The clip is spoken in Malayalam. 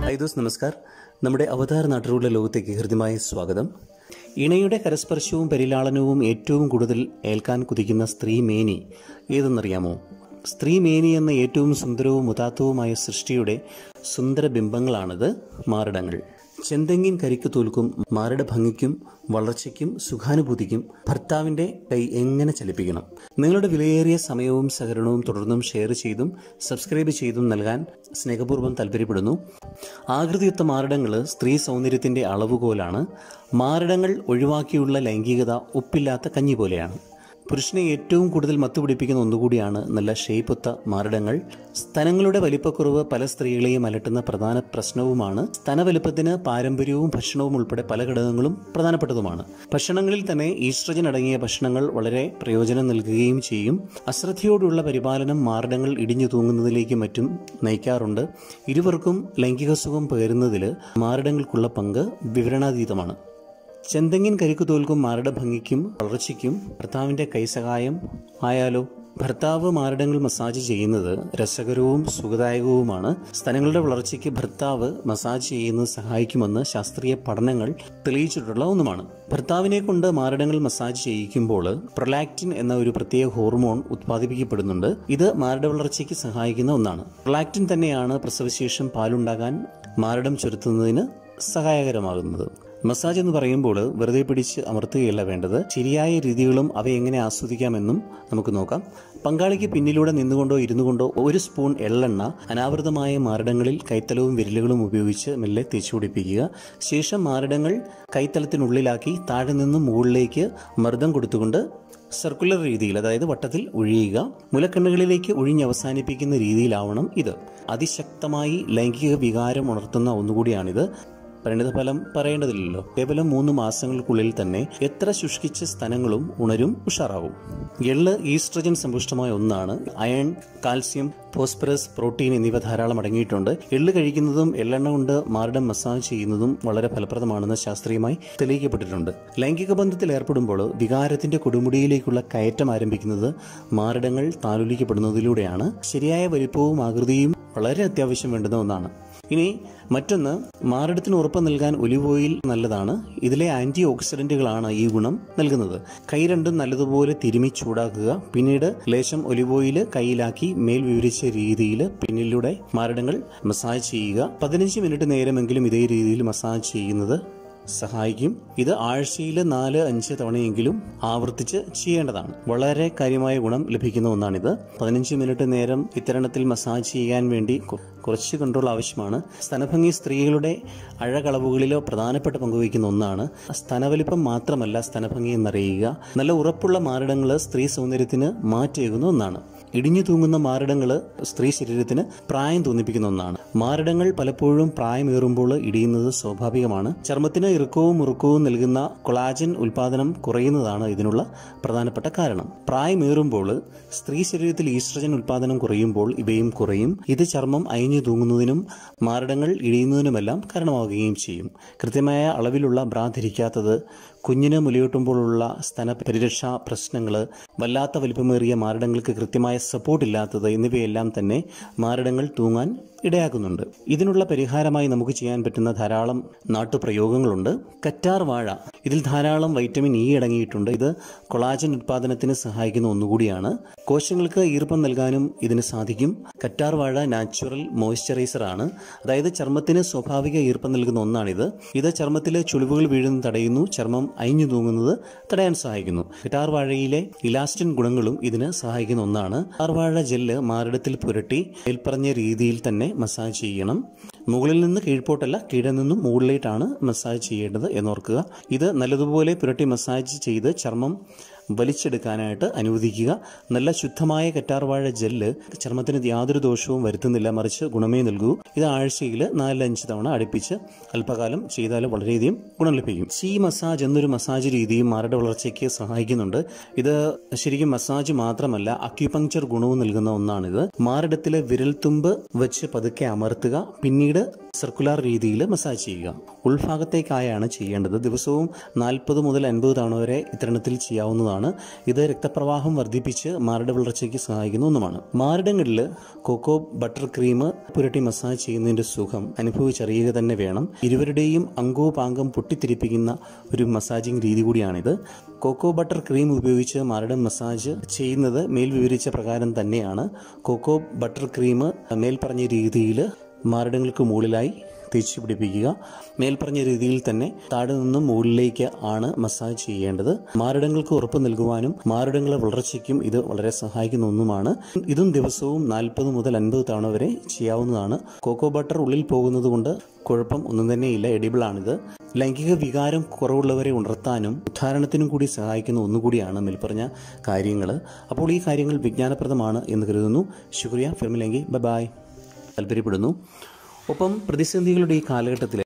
ഹായ് ദോസ് നമസ്കാർ നമ്മുടെ അവതാർ നാട്ടിലുള്ള ലോകത്തേക്ക് ഹൃദ്യമായ സ്വാഗതം ഇണയുടെ കരസ്പർശവും പരിലാളനവും ഏറ്റവും കൂടുതൽ ഏൽക്കാൻ കുതിക്കുന്ന സ്ത്രീ മേനി ഏതെന്നറിയാമോ സ്ത്രീ മേനി എന്ന ഏറ്റവും സുന്ദരവും ഉദാത്തവുമായ സൃഷ്ടിയുടെ സുന്ദര ബിംബങ്ങളാണിത് മാറിടങ്ങൾ ചെന്തെങ്ങിൻ കരിക്ക് തോൽക്കും മാറിട ഭംഗിക്കും വളർച്ചയ്ക്കും സുഖാനുഭൂതിക്കും ഭർത്താവിന്റെ കൈ എങ്ങനെ ചലിപ്പിക്കണം നിങ്ങളുടെ വിലയേറിയ സമയവും സഹകരണവും തുടർന്നും ഷെയർ ചെയ്തും സബ്സ്ക്രൈബ് ചെയ്തും നൽകാൻ സ്നേഹപൂർവ്വം താല്പര്യപ്പെടുന്നു ആകൃതിയൊത്ത മാറിടങ്ങൾ സ്ത്രീ സൗന്ദര്യത്തിന്റെ അളവുകോലാണ് മാറിടങ്ങൾ ഒഴിവാക്കിയുള്ള ലൈംഗികത ഉപ്പില്ലാത്ത കഞ്ഞി പോലെയാണ് പുരുഷനെ ഏറ്റവും കൂടുതൽ മത്തുപിടിപ്പിക്കുന്ന ഒന്നുകൂടിയാണ് നല്ല ഷേപ്പൊത്ത മാറിടങ്ങൾ സ്തനങ്ങളുടെ വലിപ്പക്കുറവ് പല സ്ത്രീകളെയും അലട്ടുന്ന പ്രധാന പ്രശ്നവുമാണ് സ്തനവലിപ്പത്തിന് പാരമ്പര്യവും ഭക്ഷണവും ഉൾപ്പെടെ പല ഘടകങ്ങളും പ്രധാനപ്പെട്ടതുമാണ് ഭക്ഷണങ്ങളിൽ തന്നെ ഈസ്ട്രജൻ അടങ്ങിയ ഭക്ഷണങ്ങൾ വളരെ പ്രയോജനം നൽകുകയും ചെയ്യും അശ്രദ്ധയോടുള്ള പരിപാലനം മാറിടങ്ങൾ ഇടിഞ്ഞു തൂങ്ങുന്നതിലേക്കും മറ്റും നയിക്കാറുണ്ട് ഇരുവർക്കും ലൈംഗിക സുഖം പകരുന്നതിൽ മാറിടങ്ങൾക്കുള്ള പങ്ക് വിവരണാതീതമാണ് ചെന്തെങ്ങിൻ കരിക്കു തോൽക്കും മാരുടെ ഭംഗിക്കും വളർച്ചയ്ക്കും ഭർത്താവിന്റെ കൈസഹായം ആയാലോ ഭർത്താവ് മാരടങ്ങൾ മസാജ് ചെയ്യുന്നത് രസകരവും സുഖദായകവുമാണ് സ്തനങ്ങളുടെ വളർച്ചയ്ക്ക് ഭർത്താവ് മസാജ് ചെയ്യുന്നത് സഹായിക്കുമെന്ന് ശാസ്ത്രീയ പഠനങ്ങൾ തെളിയിച്ചിട്ടുള്ള ഒന്നുമാണ് ഭർത്താവിനെ കൊണ്ട് മാരടങ്ങൾ മസാജ് ചെയ്യിക്കുമ്പോൾ പ്രൊലാക്റ്റിൻ എന്ന ഒരു പ്രത്യേക ഹോർമോൺ ഉത്പാദിപ്പിക്കപ്പെടുന്നുണ്ട് ഇത് മാരട വളർച്ചയ്ക്ക് സഹായിക്കുന്ന ഒന്നാണ് പ്രൊലാക്റ്റിൻ തന്നെയാണ് പ്രസവശേഷം പാലുണ്ടാകാൻ മാരടം ചുരുത്തുന്നതിന് സഹായകരമാകുന്നത് മസാജ് എന്ന് പറയുമ്പോൾ വെറുതെ പിടിച്ച് അമർത്തുകയല്ല വേണ്ടത് ശരിയായ രീതികളും അവ എങ്ങനെ ആസ്വദിക്കാമെന്നും നമുക്ക് നോക്കാം പങ്കാളിക്ക് പിന്നിലൂടെ നിന്നുകൊണ്ടോ ഇരുന്നു കൊണ്ടോ ഒരു സ്പൂൺ എള്ളെണ്ണ അനാവൃതമായ മാറിടങ്ങളിൽ കൈത്തലവും വിരലുകളും ഉപയോഗിച്ച് മെല്ലെ തേച്ചുപിടിപ്പിക്കുക ശേഷം മാറിടങ്ങൾ കൈത്തലത്തിനുള്ളിലാക്കി താഴെ നിന്നും മുകളിലേക്ക് മർദ്ദം കൊടുത്തുകൊണ്ട് സർക്കുലർ രീതിയിൽ അതായത് വട്ടത്തിൽ ഒഴിയുക മുലക്കണ്ണുകളിലേക്ക് ഒഴിഞ്ഞവസാനിപ്പിക്കുന്ന രീതിയിലാവണം ഇത് അതിശക്തമായി ലൈംഗിക വികാരം ഉണർത്തുന്ന ഒന്നുകൂടിയാണിത് പരിണിതഫലം പറയേണ്ടതില്ലല്ലോ കേവലം മൂന്ന് മാസങ്ങൾക്കുള്ളിൽ തന്നെ എത്ര ശുഷ്കിച്ച സ്ഥലങ്ങളും ഉണരും ഉഷാറാവും എള്ള് ഈസ്ട്രജൻ സമ്പുഷ്ടമായ ഒന്നാണ് അയൺ കാൽസ്യം ഫോസ്ഫറസ് പ്രോട്ടീൻ എന്നിവ ധാരാളം അടങ്ങിയിട്ടുണ്ട് എള്ള് കഴിക്കുന്നതും എള്ളെണ്ണ കൊണ്ട് മാറിടം മസാജ് ചെയ്യുന്നതും വളരെ ഫലപ്രദമാണെന്ന് ശാസ്ത്രീയമായി തെളിയിക്കപ്പെട്ടിട്ടുണ്ട് ലൈംഗിക ബന്ധത്തിൽ ഏർപ്പെടുമ്പോൾ വികാരത്തിന്റെ കൊടുമുടിയിലേക്കുള്ള കയറ്റം ആരംഭിക്കുന്നത് മാറിടങ്ങൾ താലോലിക്കപ്പെടുന്നതിലൂടെയാണ് ശരിയായ വലിപ്പവും ആകൃതിയും വളരെ അത്യാവശ്യം വേണ്ടുന്ന ഒന്നാണ് ഇനി മറ്റൊന്ന് മാറിടത്തിന് ഉറപ്പ് നൽകാൻ ഒലിവ് ഓയിൽ നല്ലതാണ് ഇതിലെ ആന്റി ഓക്സിഡന്റുകളാണ് ഈ ഗുണം നൽകുന്നത് കൈ രണ്ടും നല്ലതുപോലെ തിരുമി ചൂടാക്കുക പിന്നീട് ലേശം ഒലിവ് ഓയിൽ കൈയിലാക്കി മേൽ വിവരിച്ച രീതിയിൽ പിന്നിലൂടെ മാറിടങ്ങൾ മസാജ് ചെയ്യുക പതിനഞ്ച് മിനിറ്റ് നേരമെങ്കിലും ഇതേ രീതിയിൽ മസാജ് ചെയ്യുന്നത് സഹായിക്കും ഇത് ആഴ്ചയിൽ നാല് അഞ്ച് തവണയെങ്കിലും ആവർത്തിച്ച് ചെയ്യേണ്ടതാണ് വളരെ കാര്യമായ ഗുണം ലഭിക്കുന്ന ഒന്നാണിത് പതിനഞ്ച് മിനിറ്റ് നേരം ഇത്തരണത്തിൽ മസാജ് ചെയ്യാൻ വേണ്ടി കുറച്ച് കൺട്രോൾ ആവശ്യമാണ് സ്തനഭംഗി സ്ത്രീകളുടെ അഴകളവുകളിലോ പ്രധാനപ്പെട്ട പങ്കുവയ്ക്കുന്ന ഒന്നാണ് സ്തനവലിപ്പം മാത്രമല്ല സ്തനഭംഗി എന്നറിയുക നല്ല ഉറപ്പുള്ള മാറിടങ്ങൾ സ്ത്രീ സൗന്ദര്യത്തിന് മാറ്റേകുന്ന ഒന്നാണ് ഇടിഞ്ഞു തൂങ്ങുന്ന മാറിടങ്ങൾ സ്ത്രീ ശരീരത്തിന് പ്രായം തോന്നിപ്പിക്കുന്ന ഒന്നാണ് മാറിടങ്ങൾ പലപ്പോഴും പ്രായമേറുമ്പോൾ ഇടിയുന്നത് സ്വാഭാവികമാണ് ചർമ്മത്തിന് ഇറുക്കവും മുറുക്കവും നൽകുന്ന കൊളാജൻ ഉൽപാദനം കുറയുന്നതാണ് ഇതിനുള്ള പ്രധാനപ്പെട്ട കാരണം പ്രായമേറുമ്പോൾ സ്ത്രീ ശരീരത്തിൽ ഈസ്ട്രജൻ ഉൽപാദനം കുറയുമ്പോൾ ഇവയും കുറയും ഇത് ചർമ്മം അയഞ്ഞു തൂങ്ങുന്നതിനും മാറിടങ്ങൾ ഇടിയുന്നതിനുമെല്ലാം കാരണമാവുകയും ചെയ്യും കൃത്യമായ അളവിലുള്ള ബ്രാ ധരിക്കാത്തത് കുഞ്ഞിന് മുലയൂട്ടുമ്പോഴുള്ള സ്തന പരിരക്ഷാ പ്രശ്നങ്ങൾ വല്ലാത്ത വലിപ്പമേറിയ മാറിടങ്ങൾക്ക് കൃത്യമായ സപ്പോർട്ട് ഇല്ലാത്തത് എന്നിവയെല്ലാം തന്നെ മാറിടങ്ങൾ തൂങ്ങാൻ ഇടയാക്കുന്നുണ്ട് ഇതിനുള്ള പരിഹാരമായി നമുക്ക് ചെയ്യാൻ പറ്റുന്ന ധാരാളം നാട്ടുപ്രയോഗങ്ങളുണ്ട് കറ്റാർ വാഴ ഇതിൽ ധാരാളം വൈറ്റമിൻ ഇ അടങ്ങിയിട്ടുണ്ട് ഇത് കൊളാജൻ ഉത്പാദനത്തിന് സഹായിക്കുന്ന ഒന്നുകൂടിയാണ് കോശങ്ങൾക്ക് ഈർപ്പം നൽകാനും ഇതിന് സാധിക്കും കറ്റാർ വാഴ നാച്ചുറൽ മോയ്സ്ചറൈസർ ആണ് അതായത് ചർമ്മത്തിന് സ്വാഭാവിക ഈർപ്പം നൽകുന്ന ഒന്നാണിത് ഇത് ചർമ്മത്തിലെ ചുളിവുകൾ വീഴുന്നത് തടയുന്നു ചർമ്മം അയഞ്ഞു തൂങ്ങുന്നത് തടയാൻ സഹായിക്കുന്നു കറ്റാർ വാഴയിലെ ഇലാസ്റ്റിൻ ഗുണങ്ങളും ഇതിന് സഹായിക്കുന്ന ഒന്നാണ് കറ്റാർ വാഴ ജെല്ല് മാറിടത്തിൽ പുരട്ടി മേൽപ്പറഞ്ഞ രീതിയിൽ തന്നെ മസാജ് ചെയ്യണം മുകളിൽ നിന്ന് കീഴ്പോട്ടല്ല കീഴിൽ നിന്നും മുകളിലേട്ടാണ് മസാജ് ചെയ്യേണ്ടത് എന്നോർക്കുക ഇത് നല്ലതുപോലെ പുരട്ടി മസാജ് ചെയ്ത് ചർമ്മം വലിച്ചെടുക്കാനായിട്ട് അനുവദിക്കുക നല്ല ശുദ്ധമായ കറ്റാർവാഴ ജെല്ല് ചർമ്മത്തിന് യാതൊരു ദോഷവും വരുത്തുന്നില്ല മറിച്ച് ഗുണമേ നൽകൂ ഇത് ആഴ്ചയിൽ നാലഞ്ച് തവണ അടുപ്പിച്ച് അല്പകാലം ചെയ്താൽ വളരെയധികം ഗുണം ലഭിക്കും സി മസാജ് എന്നൊരു മസാജ് രീതിയും മാരുടെ വളർച്ചയ്ക്ക് സഹായിക്കുന്നുണ്ട് ഇത് ശരിക്കും മസാജ് മാത്രമല്ല അക്യുപങ്ചർ ഗുണവും നൽകുന്ന ഒന്നാണിത് മാറിടത്തിലെ വിരൽത്തുമ്പ് വെച്ച് പതുക്കെ അമർത്തുക പിന്നീട് സർക്കുലാർ രീതിയിൽ മസാജ് ചെയ്യുക ഉൾഭാഗത്തേക്കായാണ് ചെയ്യേണ്ടത് ദിവസവും നാൽപ്പത് മുതൽ അൻപത് തവണ വരെ ഇത്തരണത്തിൽ ചെയ്യാവുന്നതാണ് ചെയ്യാവുന്നതാണ് ഇത് രക്തപ്രവാഹം വർദ്ധിപ്പിച്ച് മാറിട വളർച്ചയ്ക്ക് സഹായിക്കുന്ന ഒന്നുമാണ് മാറിടങ്ങളിൽ കൊക്കോ ബട്ടർ ക്രീം പുരട്ടി മസാജ് ചെയ്യുന്നതിൻ്റെ സുഖം അനുഭവിച്ചറിയുക തന്നെ വേണം ഇരുവരുടെയും അംഗോപാംഗം പൊട്ടിത്തിരിപ്പിക്കുന്ന ഒരു മസാജിങ് രീതി കൂടിയാണിത് കൊക്കോ ബട്ടർ ക്രീം ഉപയോഗിച്ച് മാറിടം മസാജ് ചെയ്യുന്നത് മേൽ വിവരിച്ച പ്രകാരം തന്നെയാണ് കൊക്കോ ബട്ടർ ക്രീം മേൽപ്പറഞ്ഞ രീതിയിൽ മാറിടങ്ങൾക്ക് മുകളിലായി തേച്ച് പിടിപ്പിക്കുക മേൽപ്പറഞ്ഞ രീതിയിൽ തന്നെ താഴെ നിന്നും മുകളിലേക്ക് ആണ് മസാജ് ചെയ്യേണ്ടത് മാറിടങ്ങൾക്ക് ഉറപ്പ് നൽകുവാനും മാറിടങ്ങളെ വളർച്ചയ്ക്കും ഇത് വളരെ സഹായിക്കുന്ന ഒന്നുമാണ് ഇതും ദിവസവും നാൽപ്പത് മുതൽ അൻപത് തവണ വരെ ചെയ്യാവുന്നതാണ് കോക്കോ ബട്ടർ ഉള്ളിൽ പോകുന്നത് കൊണ്ട് കുഴപ്പം ഒന്നും തന്നെയില്ല എഡിബിൾ ആണിത് ലൈംഗിക വികാരം കുറവുള്ളവരെ ഉണർത്താനും ഉദ്ധാരണത്തിനും കൂടി സഹായിക്കുന്ന ഒന്നുകൂടിയാണ് മേൽപ്പറഞ്ഞ കാര്യങ്ങൾ അപ്പോൾ ഈ കാര്യങ്ങൾ വിജ്ഞാനപ്രദമാണ് എന്ന് കരുതുന്നു ശുക്രിയ ഫിർമിലെങ്കി ബൈ ബായ് താല്പര്യപ്പെടുന്നു ഒപ്പം പ്രതിസന്ധികളുടെ ഈ കാലഘട്ടത്തിൽ